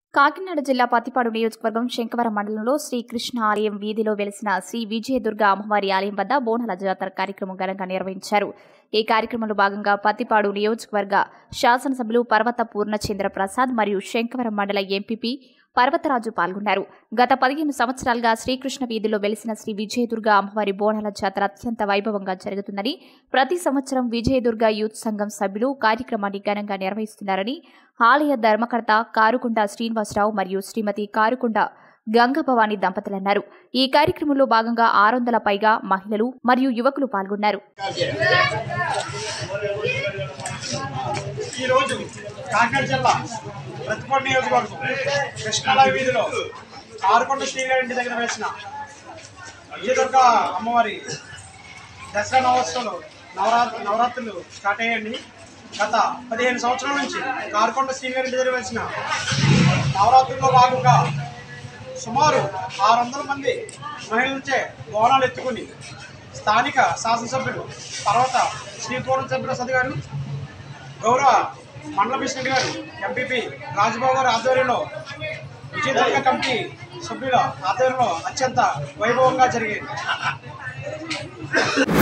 కాకినాడ జిల్లా పత్తిపాడు నియోజకవర్గం శంకవరం మండలంలో శ్రీకృష్ణ ఆలయం వీధిలో వెలిసిన శ్రీ విజయదుర్గ అమ్మవారి ఆలయం వద్ద బోనాల జాతర కార్యక్రమం ఘనంగా నిర్వహించారు ఈ కార్యక్రమంలో భాగంగా పత్తిపాడు నియోజకవర్గ శాసనసభ్యులు పర్వత పూర్ణచంద్ర ప్రసాద్ మరియు శంకవరం మండల ఎంపీపీ పర్వతరాజు పాల్గొన్నారు గత పదిహేను సంవత్సరాలుగా శ్రీకృష్ణ వీధిలో వెలిసిన శ్రీ విజయదుర్గ అమ్మవారి బోనాల జాతర అత్యంత వైభవంగా జరుగుతుందని ప్రతి సంవత్సరం విజయదుర్గ యూత్ సంఘం సభ్యులు కార్యక్రమాన్ని ఘనంగా నిర్వహిస్తున్నారని ఆలయ ధర్మకర్త కారుకుంట శ్రీనివాసరావు మరియు శ్రీమతి కారుకుంట గంగభవాని దంపతులన్నారు ఈ కార్యక్రమంలో భాగంగా ఆరు వందల పైగా మహిళలు మరియు యువకులు పాల్గొన్నారు ఈరోజు కాకినాడ జిల్లా ప్రతిపాడు నియోజకవర్గం కృష్ణాలయ వీధిలో ఆరుకొండ శ్రీగారి ఇంటి దగ్గర వేసిన విజయదుర్గ అమ్మవారి దసరా నవోత్సవాలు నవరా నవరాత్రులు స్టార్ట్ అయ్యండి గత పదిహేను సంవత్సరాల నుంచి కారుకొండ శ్రీగారి ఇంటి దగ్గర వేసిన నవరాత్రుల్లో భాగంగా సుమారు ఆరు వందల మంది మహిళలచే బోనాలు ఎత్తుకుని స్థానిక శాసనసభ్యులు పర్వత శ్రీ పూర్ణ ప్రసాద్ గారు గౌరవ మండల ప్రెసిడెంట్ గారు ఎంపీపీ రాజబాబు గారి ఆధ్వర్యంలో విజయదుర్గ కమిటీ సభ్యుల ఆధ్వర్యంలో అత్యంత వైభవంగా జరిగేది